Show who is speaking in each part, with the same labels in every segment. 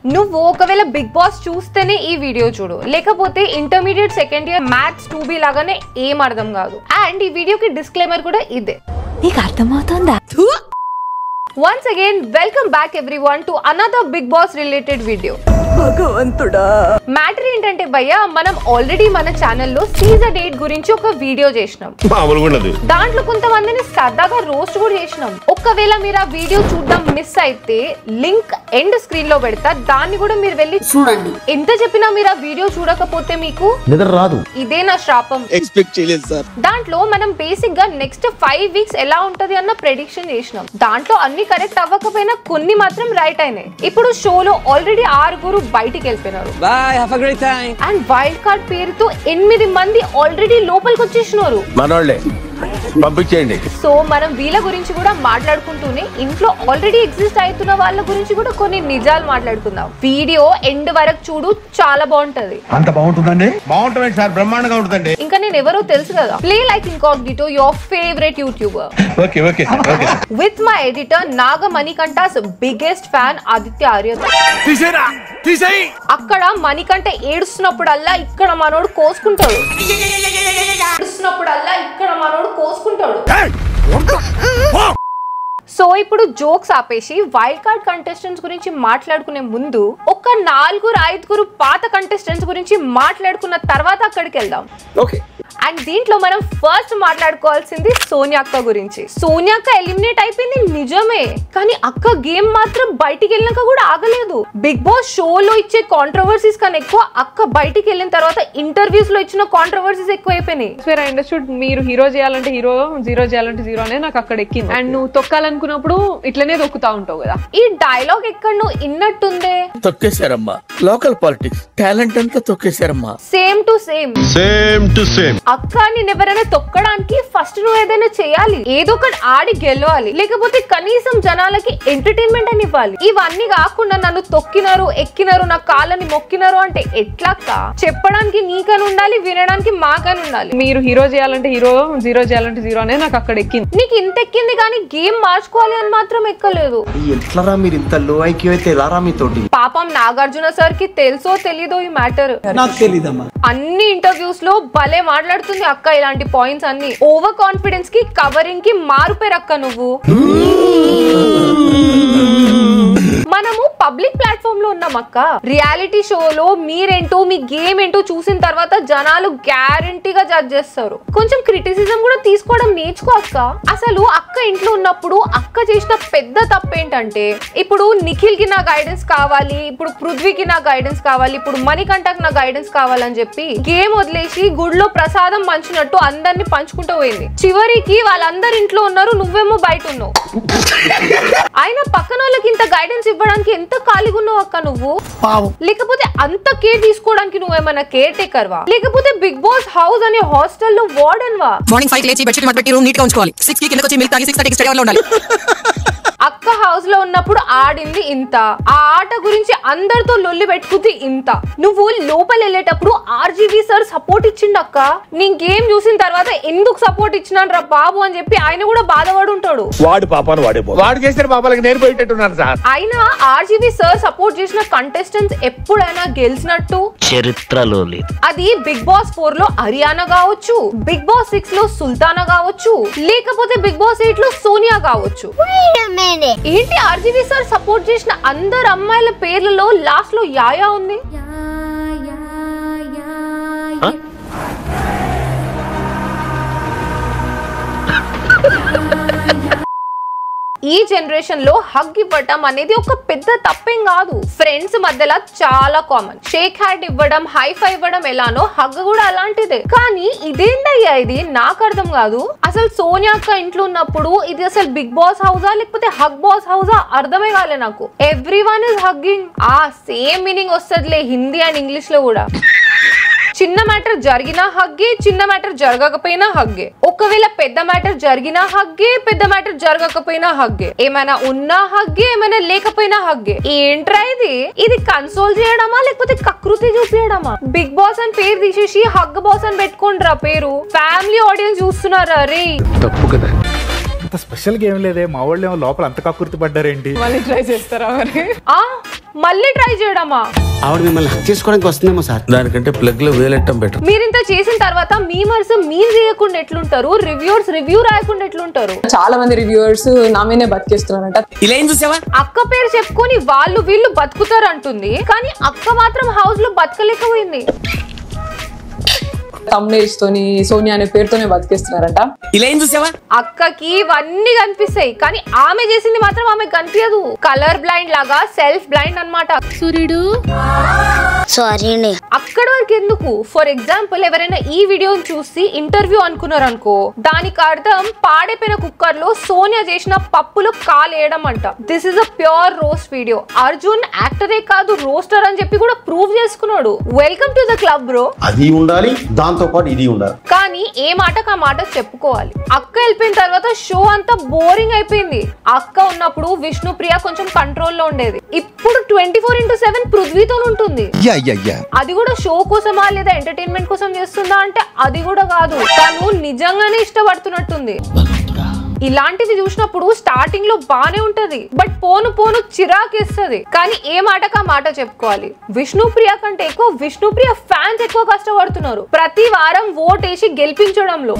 Speaker 1: నువ్వు ఒకవేళ big boss చూస్తేనే ఈ వీడియో చూడు లేకపోతే intermediate second year maths two B లాగానే ఏం అర్థం కాదు అండ్ ఈ వీడియోకి డిస్క్లైమర్ కూడా ఇదే
Speaker 2: నీకు అర్థమవుతుందా
Speaker 1: once again welcome back everyone to another Bigg Boss related video
Speaker 2: భగవంతుడా
Speaker 1: మ్యాటర్ ఏంటంటే భయ్య మనం ఆల్రెడీ మన ఛానల్లో సీజన్ ఎయిట్ గురించి ఒక వీడియో చేసినాం
Speaker 3: మామూలుగా ఉండదు
Speaker 1: దాంట్లో కొంతమందిని సరదాగా రోస్ట్ కూడా చేసినాం ఒకవేళ మీరు ఆ వీడియో చూడడం మిస్ అయితే లింక్ ఎండ్ స్క్రీన్ లో పెడతా దాన్ని కూడా మీరు వెళ్ళి చూడండి ఎంత చెప్పినా మీరు ఆ వీడియో చూడకపోతే మీకు
Speaker 4: నిద్ర రాదు
Speaker 1: ఇదే నా శాపం
Speaker 5: ఎక్స్పెక్ట్ చేయలేదు సార్
Speaker 1: దాంట్లో మనం బేసిక్ గా నెక్స్ట్ ఫైవ్ వీక్స్ ఎలా ఉంటది అన్న ప్రెడిక్షన్ చేసినాం దాంట్లో అన్ని కరెక్ట్ అవ్వకపోయినా కొన్ని మాత్రం రైట్ అయినాయి ఇప్పుడు షోలో ఆల్రెడీ ఆరుగురు బయటికి వెళ్ళిపోయినారు
Speaker 5: bye have a great time
Speaker 1: and wild card పేరుతో ఎనిమిది మంది ఆల్రెడీ లోపలికి వచ్చేసినారు
Speaker 3: మనోళ్ళే పంపించేయండి
Speaker 1: సో మనం వీళ్ళ గురించి కూడా మాట్లాడుకుంటూనే ఇంట్లో ఆల్రెడీ ఎగ్జిస్ట్ అవుతున్న వాళ్ళ గురించి కూడా కొన్ని నిజాలు మాట్లాడుకుందాం వీడియో ఎండ్ వరకు చూడు చాలా బాగుంటది
Speaker 4: అంత బాగుంటుందండి
Speaker 3: బాగుంటుంది సార్ బ్రహ్మాండంగా ఉంటుందండి
Speaker 1: ఇంకా నేను ఎవరో తెలుసు కదా play like incognito your favourite YouTuber
Speaker 4: okay okay okay
Speaker 1: with my editor Naga Manikantha's biggest fan Aditya Arya
Speaker 3: తీసేరా తీసేయి
Speaker 1: అక్కడ మణికంఠ ఏడుస్తున్నప్పుడల్లా ఇక్కడ మనోడు కోసుకుంటాడు ఏడుస్తున్నప్పుడల్లా ఇక్కడ మనోడు కోసుకుంటాడు సో ఇప్పుడు జోక్స్ ఆపేసి వైల్డ్ కార్డ్ కంటెస్టెంట్స్ గురించి మాట్లాడుకునే ముందు ఒక నాలుగురు ఐదుగురు పాత కంటెస్టెంట్స్ గురించి మాట్లాడుకున్న తర్వాత అక్కడికి వెళ్దాం
Speaker 5: ఓకే
Speaker 1: అండ్ దీంట్లో మనం ఫస్ట్ మాట్లాడుకోవాల్సింది సోనియా అక్క గురించి సోనియా అక్క ఎలిమినేట్ అయిపోయింది నిజమే కానీ అక్క గేమ్ మాత్రం బయటికి వెళ్ళినాక కూడా ఆగలేదు బిగ్ బాస్ షోలో ఇచ్చే కాంట్రవర్సీస్ కన్నా ఎక్కువ అక్క బయటికి వెళ్ళిన తర్వాత ఇంటర్వ్యూస్ లో ఇచ్చిన కాంట్రవర్సీస్ ఎక్కువ అయిపోయినాయి
Speaker 6: వేర్ అండర్స్టూడ్ మీరు హీరో చేయాలంటే హీరో జీరో చేయాలంటే జీరో అనేది నాకు అక్కడ ఎక్కింది అండ్ నువ్వు తొక్కాలనుకున్నప్పుడు ఇట్లనే తొక్కుతా ఉంటావు కదా
Speaker 1: ఈ డైలాగ్ ఎక్కడ నువ్వు ఇన్నట్టుందే
Speaker 7: తొక్కేశారమ్మా లోకల్ పాలిటిక్స్ టాలెంట్ అంతా తొక్కేశారమ్మా
Speaker 1: same to same
Speaker 3: same to same
Speaker 1: అక్క నేను ఎవరైనా తొక్కడానికి ఫస్ట్ నువ్వు ఏదైనా చేయాలి ఏదో ఒకటి ఆడి గెలవాలి లేకపోతే కనీసం జనాలకి ఎంటర్టైన్మెంట్ అని ఇవ్వాలి ఇవన్నీ కాకుండా నన్ను తొక్కినారు ఎక్కినారు నా కాళ్ళని మొక్కినారు అంటే ఎట్లక్క చెప్పడానికి నీకని ఉండాలి వినడానికి మాకని ఉండాలి
Speaker 6: మీరు హీరో చేయాలంటే హీరో జీరో చేయాలంటే జీరో అనేది నాకు అక్కడ ఎక్కింది
Speaker 1: నీకు ఇంత ఎక్కింది కానీ గేమ్ మార్చుకోవాలి అని మాత్రం ఎక్కలేదు
Speaker 4: ఎట్లరా మీరు ఇంత లో ఐక్యూ అయితే ఎలారా మీతోటి
Speaker 1: పాపం నాగార్జున సార్ కి తెలుసో తెలీదో ఈ మ్యాటర్
Speaker 5: నాకు తెలీదమ్మా
Speaker 1: అన్ని ఇంటర్వ్యూస్ లో భలే మాట్లాడుతుంది అక్క ఇలాంటి పాయింట్స్ అన్ని ఓవర్ కాన్ఫిడెన్స్ కి కవరింగ్ కి మారుపేరు అక్క నువ్వు మనము పబ్లిక్ ప్లాట్ఫామ్ లో ఉన్నాం అక్క రియాలిటీ షోలో మీరేంటో మీ గేమ్ ఏంటో చూసిన తర్వాత జనాలు గ్యారంటీగా జడ్జ్ చేస్తారు కొంచెం క్రిటిసిజం కూడా తీసుకోవడం నేర్చుకో అక్క అసలు అక్క ఇంట్లో ఉన్నప్పుడు అక్క చేసిన పెద్ద తప్పు ఏంటంటే ఇప్పుడు నిఖిల్ కి నా గైడెన్స్ కావాలి ఇప్పుడు పృథ్వీకి నా గైడెన్స్ కావాలి ఇప్పుడు మణికంఠకి నా గైడెన్స్ కావాలని చెప్పి గేమ్ వదిలేసి గుడిలో ప్రసాదం పంచినట్టు అందరిని పంచుకుంటూ పోయింది చివరికి వాళ్ళందరు ఇంట్లో ఉన్నారు నువ్వేమో బయట ఉన్నావు ఆయన పక్కన వాళ్ళకి ఇంత గైడెన్స్ ఇవ్వడానికి ఎంత ఖాళీగా ఉన్నావు అక్క నువ్వు లేకపోతే అంత కేర్ తీసుకోవడానికి నువ్వేమైనా కేర్ టేకర్ వా లేకపోతే బిగ్ బాస్ హౌస్ అనే హాస్టల్లో వార్డెన్ వా
Speaker 8: మార్నింగ్ ఫైవ్ లేచి బెడ్షీట్ పెట్టి రూమ్ నీట్ గా ఉంచుకోవాలి సిక్స్ కి కిందకి వచ్చి మిల్క్ తాగి సిక్స్ థర్టీ స్టడీ ఉండాలి
Speaker 1: అక్క హౌస్ లో ఉన్నప్పుడు ఆడింది ఇంత ఆ ఆట గురించి అందరితో లొల్లి పెట్టుకుంది ఇంత నువ్వు లోపల వెళ్ళేటప్పుడు ఆర్జీవి సార్ సపోర్ట్ ఇచ్చిండు అక్క నీ గేమ్ చూసిన తర్వాత ఎందుకు సపోర్ట్ ఇచ్చినాను రా బాబు అని చెప్పి ఆయన కూడా బాధపడి ఉంటాడు
Speaker 7: వాడు పాపాను వాడే పో
Speaker 3: వాడు చేసిన పాపాలకి నేను పోయేటట్టున్నాను సార్
Speaker 1: అయినా ఆర్జీవి సార్ సపోర్ట్ చేసిన కంటెస్టెంట్స్ ఎప్పుడైనా గెలిచినట్టు
Speaker 7: చరిత్రలో లేదు
Speaker 1: అది బిగ్ బాస్ ఫోర్ లో హరియానా కావచ్చు బిగ్ బాస్ సిక్స్ లో సుల్తానా కావచ్చు లేకపోతే బిగ్ బాస్ ఎయిట్ లో సోనియా కావచ్చు ఏంటి ఆర్జీవి సార్ సపోర్ట్ చేసిన అందరు అమ్మాయిల పేర్లలో లాస్ట్ లో యాయా ఉంది ఈ జనరేషన్ లో హగ్ ఇవ్వటం అనేది ఒక పెద్ద తప్పేం కాదు ఫ్రెండ్స్ మధ్యలో చాలా కామన్ షేక్ హ్యాండ్ ఇవ్వడం హై ఫై ఇవ్వడం ఎలానో హగ్ కూడా అలాంటిదే కానీ ఇదేందయ్యా ఇది నాకు అర్థం కాదు అసలు సోనియా అక్క ఇంట్లో ఉన్నప్పుడు ఇది అసలు బిగ్ బాస్ హౌసా లేకపోతే హగ్ బాస్ హౌసా అర్థమే కాలే నాకు ఎవ్రీ వన్ ఇస్ హగ్గింగ్ ఆ సేమ్ మీనింగ్ వస్తుందిలే హిందీ అండ్ ఇంగ్లీష్ లో కూడా చిన్న మ్యాటర్ జరిగినా హగ్గే చిన్న మ్యాటర్ జరగకపోయినా హగ్గే ఒకవేళ పెద్ద మ్యాటర్ జరిగినా హగ్గే పెద్ద మ్యాటర్ జరగకపోయినా హగ్గే ఏమైనా ఉన్నా హగ్గే ఏమైనా లేకపోయినా హగ్గే ఏంట్రా ఇది ఇది కన్సోల్ చేయడమా లేకపోతే కకృతి చూపించడమా బిగ్ బాస్ అని పేరు తీసేసి హగ్ బాస్ అని పెట్టుకోండిరా పేరు ఫ్యామిలీ ఆడియన్స్ చూస్తున్నారా రే
Speaker 3: తప్పు కదా
Speaker 9: అంత స్పెషల్ గా ఏం లేదే మా వాళ్ళు ఏమో లోపల అంత కక్కుర్తి పడ్డారేంటి
Speaker 6: మళ్ళీ ట్రై చేస్తారా మరి
Speaker 1: ఆ మళ్ళీ ట్రై చేయడమా
Speaker 5: ఆవిడ మిమ్మల్ని హక్ చేసుకోవడానికి వస్తుందేమో సార్
Speaker 7: దానికంటే ప్లగ్ లో వేలెట్టం బెటర్
Speaker 1: మీరింత చేసిన తర్వాత మీమర్స్ మీరు చేయకుండా ఎట్లుంటారు రివ్యూర్స్ రివ్యూ రాయకుండా ఎట్లుంటారు
Speaker 6: చాలా మంది రివ్యూవర్స్ నా మీదే బతికేస్తున్నారంట
Speaker 5: ఇలా ఏం చూసావా
Speaker 1: అక్క పేరు చెప్పుకొని వాళ్ళు వీళ్ళు బతుకుతారు అంటుంది కానీ అక్క మాత్రం హౌస్ లో బతకలేకపోయింది
Speaker 6: తమ్నేల్స్ తోని సోనియా అనే పేరుతోనే బతికేస్తున్నారంట
Speaker 5: ఇలా ఏం చూసావా
Speaker 1: అక్కకి ఇవన్నీ కనిపిస్తాయి కానీ ఆమె చేసింది మాత్రం ఆమె కనిపించదు కలర్ బ్లైండ్ లాగా సెల్ఫ్ బ్లైండ్ అన్నమాట
Speaker 2: సూర్యుడు సారీ
Speaker 1: అక్కడ వరకు ఎందుకు ఫర్ ఎగ్జాంపుల్ ఎవరైనా ఈ వీడియోని చూసి ఇంటర్వ్యూ అనుకున్నారు అనుకో దానికి అర్థం పాడైపోయిన కుక్కర్ లో సోనియా చేసిన పప్పులో కాలు వేయడం అంట this is a pure roast video Arjun యాక్టరే కాదు రోస్టర్ అని చెప్పి కూడా ప్రూవ్ చేసుకున్నాడు welcome to the club bro
Speaker 4: అది ఉండాలి దాంతో పాటు ఇది ఉండాలి
Speaker 1: కానీ ఏ మాటకు ఆ మాట చెప్పుకోవాలి అక్క వెళ్ళిపోయిన తర్వాత షో అంతా బోరింగ్ అయిపోయింది అక్క ఉన్నప్పుడు విష్ణుప్రియ కొంచెం కంట్రోల్లో ఉండేది ఇప్పుడు ట్వంటీ ఫోర్ ఇంటూ సెవెన్ పృథ్వీతో ఉంటుంది అది కూడా షో కోసమా లేదా ఎంటర్టైన్మెంట్ కోసం చేస్తుందా అంటే అది కూడా కాదు తను నిజంగానే ఇష్టపడుతున్నట్టుంది ఇలాంటివి చూసినప్పుడు స్టార్టింగ్ లో బానే ఉంటది బట్ పోను పోను చిరాకేస్తుంది కానీ ఏ మాటకా మాట చెప్పుకోవాలి విష్ణుప్రియ కంటే ఎక్కువ విష్ణుప్రియ ఫ్యాన్స్ ఎక్కువ కష్టపడుతున్నారు ప్రతి వారం ఓట్ వేసి గెలిపించడంలో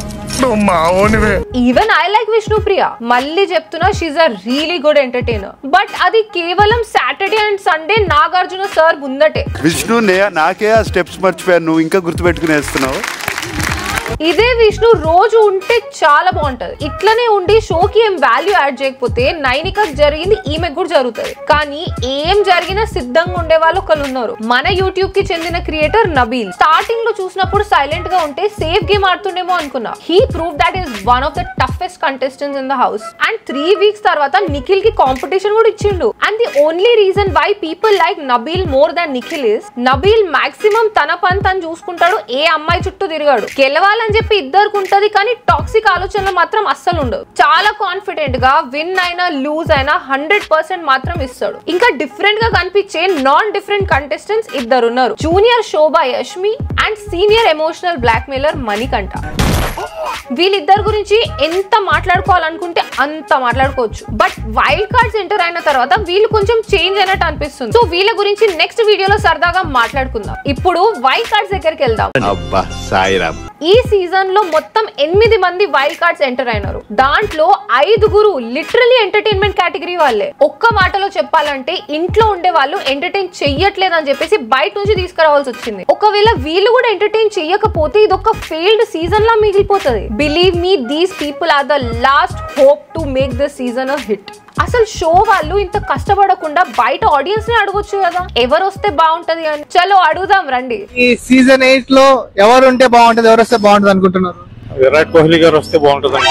Speaker 1: ఈవెన్ ఐ లైక్ విష్ణుప్రియ మళ్ళీ చెప్తున్నా she's a really good entertainer but అది కేవలం Saturday and Sunday Nagarjuna sir ముందటే
Speaker 3: విష్ణు నాకే ఆ స్టెప్స్ మర్చిపోయాను నువ్వు ఇంకా గుర్తుపెట్టుకునేస్తున్నావు
Speaker 1: ఇదే విష్ణు రోజు ఉంటే చాలా బాగుంటది ఇట్లనే ఉండి షోకి ఏం వాల్యూ యాడ్ చేయకపోతే నైనికకు జరిగింది ఈమెకు కూడా జరుగుతుంది కానీ ఏం జరిగినా సిద్ధంగా ఉండే వాళ్ళు ఒకరు ఉన్నారు మన యూట్యూబ్ కి చెందిన క్రియేటర్ నబీల్ స్టార్టింగ్ లో చూసినప్పుడు సైలెంట్ గా ఉంటే సేఫ్ గేమ్ ఆడుతుండేమో అనుకున్నా he prove that is one of the toughest contestants in the house and three weeks తర్వాత నిఖిల్ కి కాంపిటీషన్ కూడా ఇచ్చిండు and the only reason why people like Nabeel more than Nikhil is Nabeel maximum తన పని తను చూసుకుంటాడు ఏ అమ్మాయి చుట్టూ తిరిగాడు గెలవాలని చెప్పి ఇద్దరికి ఉంటది కానీ టాక్సిక్ ఆలోచనలు మాత్రం అస్సలు ఉండవు చాలా కాన్ఫిడెంట్ గా విన్ అయినా లూజ్ అయినా హండ్రెడ్ పర్సెంట్ మాత్రం ఇస్తాడు ఇంకా డిఫరెంట్ గా కనిపించే నాన్ డిఫరెంట్ కంటెస్టెంట్స్ ఇద్దరు ఉన్నారు junior Shobha Yashmi and senior emotional blackmailer Manikantha వీళ్ళిద్దరి గురించి ఎంత మాట్లాడుకోవాలనుకుంటే అంత మాట్లాడుకోవచ్చు బట్ వైల్డ్ కార్డ్స్ ఎంటర్ అయిన తర్వాత వీళ్ళు కొంచెం చేంజ్ అయినట్టు అనిపిస్తుంది సో వీళ్ళ గురించి నెక్స్ట్ వీడియోలో సరదాగా మాట్లాడుకుందాం ఇప్పుడు వైల్డ్ కార్డ్స్ దగ్గరికి వెళ్దాం
Speaker 3: అబ్బా సాయిరామ్
Speaker 1: ఈ సీజన్ లో మొత్తం ఎనిమిది మంది వైల్డ్ కార్డ్స్ ఎంటర్ అయినారు దాంట్లో ఐదుగురు లిటరలీ ఎంటర్టైన్మెంట్ కేటగిరీ వాళ్ళే ఒక్క మాటలో చెప్పాలంటే ఇంట్లో ఉండే వాళ్ళు ఎంటర్టైన్ చెయ్యట్లేదు అని చెప్పేసి బయట నుంచి తీసుకురావాల్సి వచ్చింది ఒకవేళ వీళ్ళు కూడా ఎంటర్టైన్ చెయ్యకపోతే ఇది ఒక ఫెయిల్డ్ సీజన్ లా మిగిలిపోతుంది believe me these people are the last hope to make the season a hit అసలు షో వాళ్ళు ఇంత కష్టపడకుండా బయట ఆడియన్స్ ని అడగొచ్చు కదా ఎవరు వస్తే బాగుంటది అని చలో అడుగుదాం రండి
Speaker 5: ఈ సీజన్ ఎయిట్ లో ఎవరు ఉంటే బాగుంటది ఎవరు వస్తే బాగుంటది అనుకుంటున్నారు
Speaker 9: విరాట్ కోహ్లీ గారు వస్తే బాగుంటుంది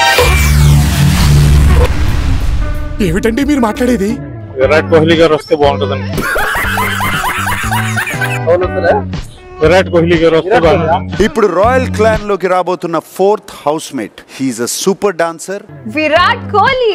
Speaker 3: ఏమిటండి మీరు మాట్లాడేది
Speaker 9: విరాట్ కోహ్లీ గారు వస్తే బాగుంటుంది విరాట్ కోహ్లీ గారు వస్తే బాగుంటుంది
Speaker 3: ఇప్పుడు రాయల్ క్లాన్ లోకి రాబోతున్న fourth housemate he's a super dancer
Speaker 1: Virat Kohli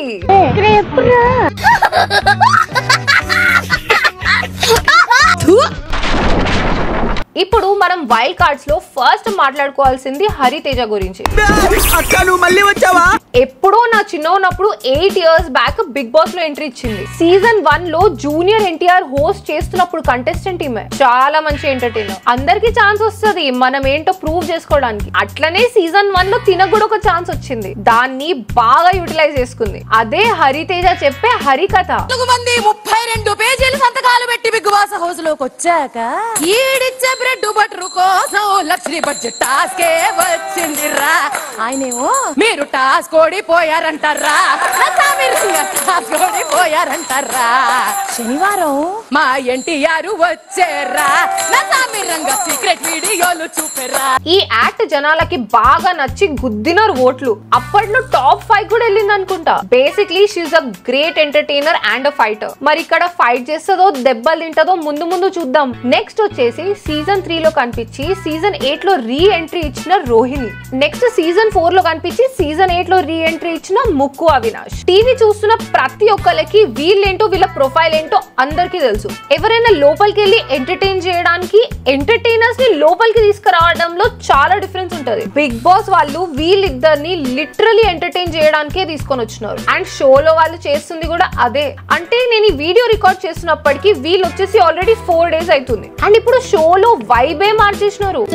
Speaker 1: ఇప్పుడు మనం వైల్డ్ కార్డ్స్ లో ఫస్ట్ మాట్లాడుకోవాల్సింది హరితేజ గురించి
Speaker 5: అక్క నువ్వు మళ్ళీ వచ్చావా
Speaker 1: ఎప్పుడో నా చిన్న ఉన్నప్పుడు eight years back Bigg Boss లో ఎంట్రీ ఇచ్చింది సీజన్ వన్ లో జూనియర్ ఎన్టీఆర్ హోస్ట్ చేస్తున్నప్పుడు కంటెస్టెంట్ ఈమె చాలా మంచి ఎంటర్టైనర్ అందరికి ఛాన్స్ వస్తుంది మనం ఏంటో ప్రూవ్ చేసుకోవడానికి అట్లనే సీజన్ వన్ లో తినకు కూడా ఒక ఛాన్స్ వచ్చింది దాన్ని బాగా యూటిలైజ్ చేసుకుంది అదే హరితేజ చెప్పే హరికథ
Speaker 8: నాలుగు మంది ముప్పై రెండు పేజీలు సంతకాలు పెట్టి బిగ్ బాస్ హౌస్ లోకి వచ్చాక ఈడిచ్చే బ్రెడ్ బటర్ కోసం లక్ష్మీ బడ్జెట్ టాస్కే వచ్చిందిరా ఆయనేమో మీరు టాస్క్ ఓడిపోయారంటారా లతా మీరు టాస్క్ ఓడిపోయారంటారా శనివారం మా ఎన్టీఆర్ వచ్చారా లతా మీరంగా సీక్రెట్ వీడియోలు చూపెరా
Speaker 1: ఈ యాక్ట్ జనాలకి బాగా నచ్చి గుద్దినారు ఓట్లు అప్పట్లో టాప్ ఫైవ్ కూడా వెళ్ళింది అనుకుంటా basically she's a great entertainer and a fighter మరి ఇక్కడ ఫైట్ చేస్తుందో దెబ్బలు తింటదో ముందు ముందు చూద్దాం నెక్స్ట్ వచ్చేసి సీజన్ సీజన్ త్రీ లో కనిపించి సీజన్ ఎయిట్ లో రీ ఎంట్రీ ఇచ్చిన రోహిణి నెక్స్ట్ సీజన్ ఫోర్ లో కనిపించి సీజన్ ఎయిట్ లో రీ ఎంట్రీ ఇచ్చిన ముక్కు అవినాష్ టీవీ చూస్తున్న ప్రతి ఒక్కరికి వీళ్ళేంటో వీళ్ళ ప్రొఫైల్ ఏంటో అందరికీ తెలుసు ఎవరైనా లోపలికి వెళ్ళి ఎంటర్టైన్ చేయడానికి ఎంటర్టైనర్స్ ని లోపలికి తీసుకురావడంలో చాలా డిఫరెన్స్ ఉంటది బిగ్ బాస్ వాళ్ళు వీళ్ళిద్దరిని లిటరలీ ఎంటర్టైన్ చేయడానికే తీసుకొని వచ్చినారు అండ్ షోలో వాళ్ళు చేస్తుంది కూడా అదే అంటే నేను ఈ వీడియో రికార్డ్ చేస్తున్నప్పటికీ వీళ్ళు వచ్చేసి ఆల్రెడీ ఫోర్ డేస్ అవుతుంది అండ్ ఇప్పుడు షోలో వైబే మార్చేసినారు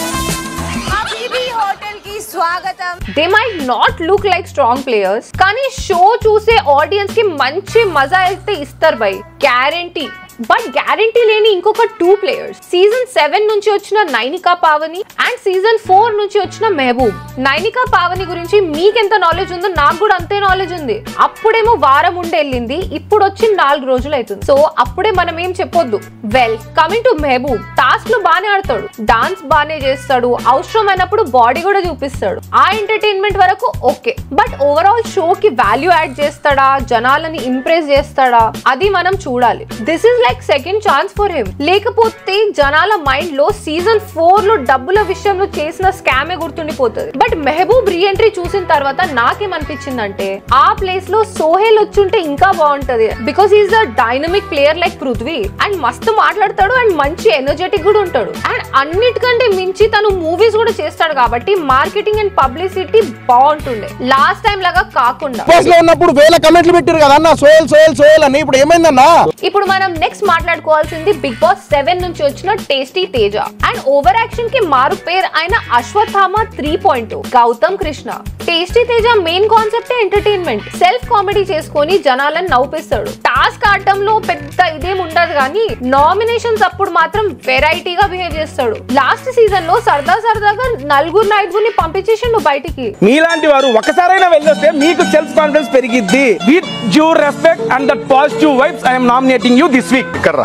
Speaker 8: హోటల్ కి స్వాగతం
Speaker 1: they might not look like strong players కానీ షో చూసే ఆడియన్స్ కి మంచి మజా అయితే ఇస్తారు బై గ్యారంటీ బట్ గ్యారంటీ లేని ఇంకొక టూ ప్లేయర్స్ సీజన్ సెవెన్ నుంచి వచ్చిన Nainika Pavani and season four నుంచి వచ్చిన మెహబూబ్ నైనికా పావని గురించి మీకెంత నాలెడ్జ్ ఉందో నాకు కూడా అంతే నాలెడ్జ్ ఉంది అప్పుడేమో వారం ఉండి వెళ్ళింది ఇప్పుడు వచ్చి నాలుగు రోజులు అవుతుంది సో అప్పుడే మనం ఏం చెప్పొద్దు welcoming to Mehboob task లో బానే ఆడతాడు డాన్స్ బానే చేస్తాడు అవసరమైనప్పుడు బాడీ కూడా చూపిస్తాడు ఆ ఎంటర్టైన్మెంట్ వరకు ఓకే బట్ ఓవరాల్ షో కి వాల్యూ యాడ్ చేస్తాడా జనాలని ఇంప్రెస్ చేస్తాడా అది మనం చూడాలి this is like second chance for him లేకపోతే జనాల మైండ్ లో సీజన్ ఫోర్ లో డబ్బుల విషయంలో చేసిన స్కామే గుర్తుండిపోతుంది బట్ మెహబూబ్ రీ ఎంట్రీ చూసిన తర్వాత నాకేమనిపించిందంటే ఆ ప్లేస్ లో సోహెల్ వచ్చుంటే ఇంకా బాగుంటది because is a dynamic player like Prithvi and మస్తు మాట్లాడతాడు అండ్ మంచి ఎనర్జెటిక్ కూడా ఉంటాడు అండ్ అన్నిటికంటే మించి తను మూవీస్ కూడా చేస్తాడు కాబట్టి మార్కెటింగ్ అండ్ పబ్లిసిటీ బాగుంటుండే లాస్ట్ టైం లాగా కాకుండా
Speaker 7: లో ఉన్నప్పుడు వేల కమెంట్లు పెట్టారు కదా అన్న సోయల్ సోయల్ సోయల్ అని ఇప్పుడు ఏమైందన్నా
Speaker 1: ఇప్పుడు మనం నెక్స్ట్ మాట్లాడుకోవాల్సింది బిగ్ బాస్ సెవెన్ నుంచి వచ్చిన tasty Teja and over action కి మారు పేరు అయిన Ashwatthama three point Gautham Krishna tasty Teja main concept entertainment self comedy చేసుకొని జనాలను నవ్విస్తాడు టాస్క్ ఆడటంలో పెద్ద ఇదేం ఉండదు కానీ నామినేషన్స్ అప్పుడు మాత్రం వెరైటీగా బిహేవ్ చేస్తాడు లాస్ట్ సీజన్ లో సరదా సరదాగా నలుగురు ఐదుగురిని పంపించేసిండు బయటికి
Speaker 10: మీలాంటి వారు ఒకసారైనా వెళ్ళొస్తే మీకు సెల్ఫ్ కాన్ఫిడెన్స్ పెరిగిద్ది with due respect and that positive vibes I'm nominating you this week
Speaker 3: కర్రా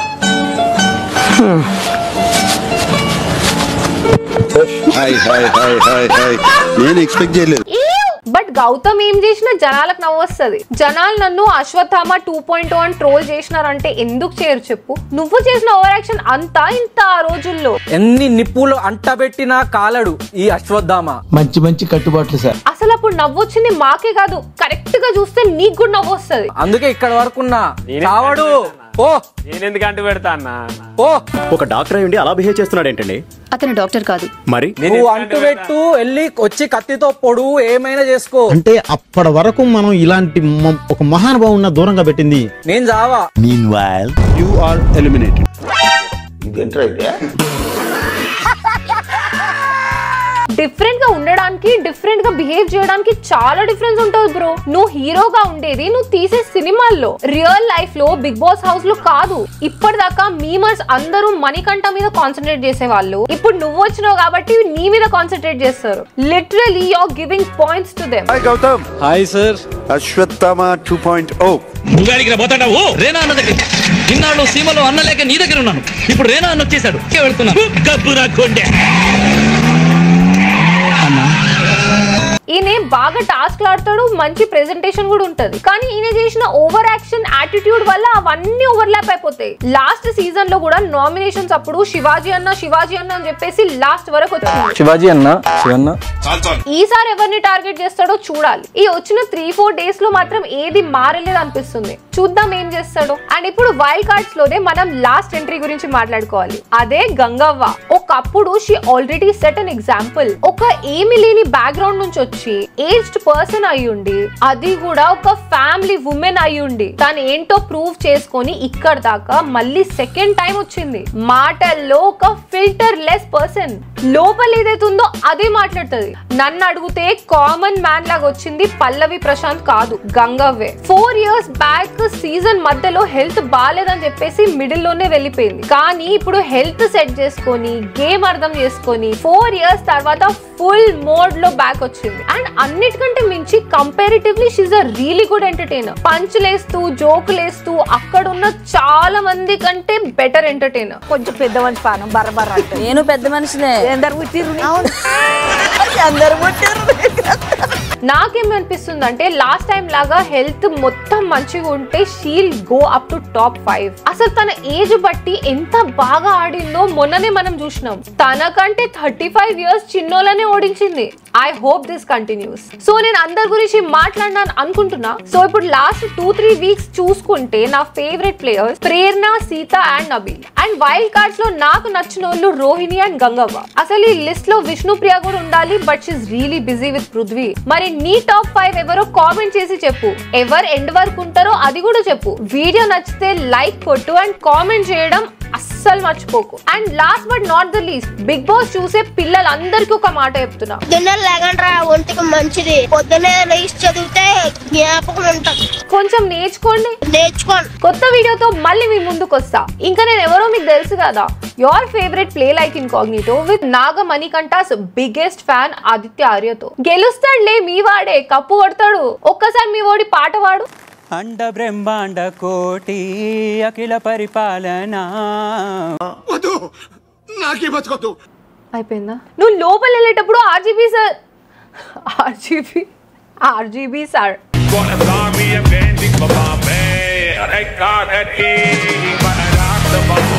Speaker 3: hi hi hi hi hi నేను ఎక్స్పెక్ట్ చేయలేదు
Speaker 1: బట్ గౌతమ్ ఏం చేసినా జనాలకు నవ్వు వస్తుంది జనాలు నన్ను అశ్వత్థామ టూ పాయింట్ అని ట్రోల్ చేసినారంటే ఎందుకు చేయరు చెప్పు నువ్వు చేసిన ఓవర్ యాక్షన్ అంతా ఇంత ఆ రోజుల్లో
Speaker 11: ఎన్ని నిప్పులు అంటబెట్టినా కాలడు ఈ అశ్వత్థామ
Speaker 7: మంచి మంచి కట్టుబాట్లు సార్
Speaker 1: అసలు అప్పుడు నవ్వు వచ్చింది మాకే కాదు కరెక్ట్ గా చూస్తే నీకు కూడా నవ్వు వస్తుంది
Speaker 11: అందుకే ఇక్కడ వరకున్నా చావడు ఓ
Speaker 9: నేనెందుకు అంటు పెడతా అన్న
Speaker 11: ఓ
Speaker 12: ఒక డాక్టర్ అయి ఉండి అలా బిహేవ్ చేస్తున్నాడు ఏంటండి
Speaker 2: అతను డాక్టర్ కాదు
Speaker 12: మరి
Speaker 11: నువ్వు అంటుపెట్టు వెళ్ళి వచ్చి కత్తితో పొడు ఏమైనా చేసుకో
Speaker 4: అంటే అప్పటి వరకు మనం ఇలాంటి మ- ఒక మహానుభావున్న దూరంగా పెట్టింది
Speaker 11: నేను చావా
Speaker 4: mean while
Speaker 3: you are eliminated
Speaker 1: different గా ఉండడానికి డిఫరెంట్ గా బిహేవ్ చేయడానికి చాలా డిఫరెన్స్ ఉంటుంది బ్రో నువ్వు హీరోగా ఉండేది నువ్వు తీసే సినిమాల్లో రియల్ లైఫ్ లో బిగ్ బాస్ హౌస్ లో కాదు ఇప్పటిదాకా మీమర్స్ అందరూ మణికంఠ మీద కాన్సన్ట్రేట్ చేసేవాళ్ళు ఇప్పుడు నువ్వు వచ్చినావు కాబట్టి నీ మీద కాన్సన్ట్రేట్ చేస్తారు literally you're giving points to them
Speaker 3: hi Gautam
Speaker 11: hi sir
Speaker 3: Ashwatthama two point O
Speaker 13: నువ్వు పోతాడావు రేనా అన్న దగ్గర ఇన్నాళ్ళు సీమలో అన్న లేక నీ దగ్గర ఉన్నాను ఇప్పుడు రేనా అన్న వచ్చేసాడు వెళ్తున్నాను గబ్బురా కొండే
Speaker 1: ఈయన బాగా టాస్క్ ఆడతాడు మంచి ప్రెజెంటేషన్ కూడా ఉంటది కానీ ఈయన చేసిన ఓవర్ యాక్షన్ యాటిట్యూడ్ వల్ల అవన్నీ ఓవర్లాప్ అయిపోతాయి లాస్ట్ సీజన్ లో కూడా నామినేషన్స్ అప్పుడు శివాజీ అన్న శివాజీ అన్న అని చెప్పేసి లాస్ట్ వరకు వచ్చింది
Speaker 11: శివాజీ అన్న శివన్న
Speaker 1: ఈసారి ఎవరిని టార్గెట్ చేస్తాడో చూడాలి ఈ వచ్చిన త్రీ ఫోర్ డేస్ లో మాత్రం ఏది మారలేదు అనిపిస్తుంది చూద్దాం ఏం చేస్తాడో అండ్ ఇప్పుడు వైల్డ్ కార్డ్స్ లోనే మనం లాస్ట్ ఎంట్రీ గురించి మాట్లాడుకోవాలి అదే గంగవ్వ ఒకప్పుడు she already set an example ఒక ఏమి లేని బ్యాక్గ్రౌండ్ నుంచి వచ్చి ఏజ్డ్ పర్సన్ అయి ఉండి అది కూడా ఒక ఫ్యామిలీ ఉమెన్ అయి ఉండి తను ఏంటో ప్రూవ్ చేసుకొని ఇక్కడ దాకా మళ్ళీ సెకండ్ టైం వచ్చింది మాటల్లో ఒక ఫిల్టర్ లెస్ పర్సన్ లోపల ఏదైతే ఉందో అదే మాట్లాడుతుంది నన్ను అడిగితే కామన్ మ్యాన్ లాగా వచ్చింది పల్లవి ప్రశాంత్ కాదు గంగవ్వే ఫోర్ ఇయర్స్ బ్యాక్ సీజన్ మధ్యలో హెల్త్ బాగాలేదని చెప్పేసి మిడిల్ లోనే వెళ్ళిపోయింది కానీ ఇప్పుడు హెల్త్ సెట్ చేసుకొని గేమ్ అర్థం చేసుకొని ఫోర్ ఇయర్స్ తర్వాత ఫుల్ మోడ్ లో బ్యాక్ వచ్చింది అండ్ అన్నిటికంటే మించి comparatively she's a really good entertainer పంచులేస్తూ జోకులేస్తూ అక్కడ ఉన్న చాలా మంది కంటే బెటర్ ఎంటర్టైనర్
Speaker 8: కొంచెం పెద్ద మనిషి పానం బర్ర అంటే నేను పెద్ద మనిషినే అందరు పుట్టిర్రు అందరు పుట్టిర్రు
Speaker 1: నాకేమనిపిస్తుంది అంటే లాస్ట్ టైం లాగా హెల్త్ మొత్తం మంచిగా ఉంటే she'll go up to top five అసలు తన ఏజ్ బట్టి ఎంత బాగా ఆడిందో మొన్ననే మనం చూసినాం తనకంటే థర్టీ ఫైవ్ ఇయర్స్ చిన్నోళ్ళనే ఓడించింది I hope this continues so నేను అందరి గురించి మాట్లాడినాను అనుకుంటున్నా సో ఇప్పుడు లాస్ట్ టూ త్రీ వీక్స్ చూసుకుంటే నా favourite players Prerana Seetha and Nabeel and wild cards లో నాకు నచ్చిన వాళ్ళు రోహిణి అండ్ గంగవ్వ అసలు ఈ లిస్ట్ లో విష్ణుప్రియ కూడా ఉండాలి but she's really busy with Prithvi మరి నీ టాప్ ఫైవ్ ఎవరో కామెంట్ చేసి చెప్పు ఎవరు ఎండ్ వరకు ఉంటారో అది కూడా చెప్పు వీడియో నచ్చితే లైక్ కొట్టు అండ్ కామెంట్ చేయడం అస్సలు మర్చిపోకు and last but not the least Bigg Boss చూసే పిల్లలందరికీ ఒక మాట చెప్తున్నా
Speaker 2: పొద్దున్నే లేకండ్రా ఒంటికి మంచిది పొద్దున్నే లేచి చదివితే జ్ఞాపకం ఉంటుంది
Speaker 1: కొంచెం నేర్చుకోండి
Speaker 2: నేర్చుకోండి
Speaker 1: కొత్త వీడియోతో మళ్ళీ మీ ముందుకు వస్తా ఇంకా నేను ఎవరో మీకు తెలుసు కదా your favourite play like incognito with Naga Manikantha's biggest fan Aditya ఆర్యతో గెలుస్తాడులే మీ వాడే కప్పు కొడతాడు ఒక్కసారి మీ ఓడి పాట వాడు
Speaker 14: అండ బ్రహ్మాండ కోటి అఖిల పరిపాలన
Speaker 15: నాకే బతకొద్దు
Speaker 1: అయిపోయిందా నువ్వు లోపల వెళ్ళేటప్పుడు RGB sir RGB RGB sir
Speaker 15: Wanna buy me a bending for my man. Thank God that he, but I lost the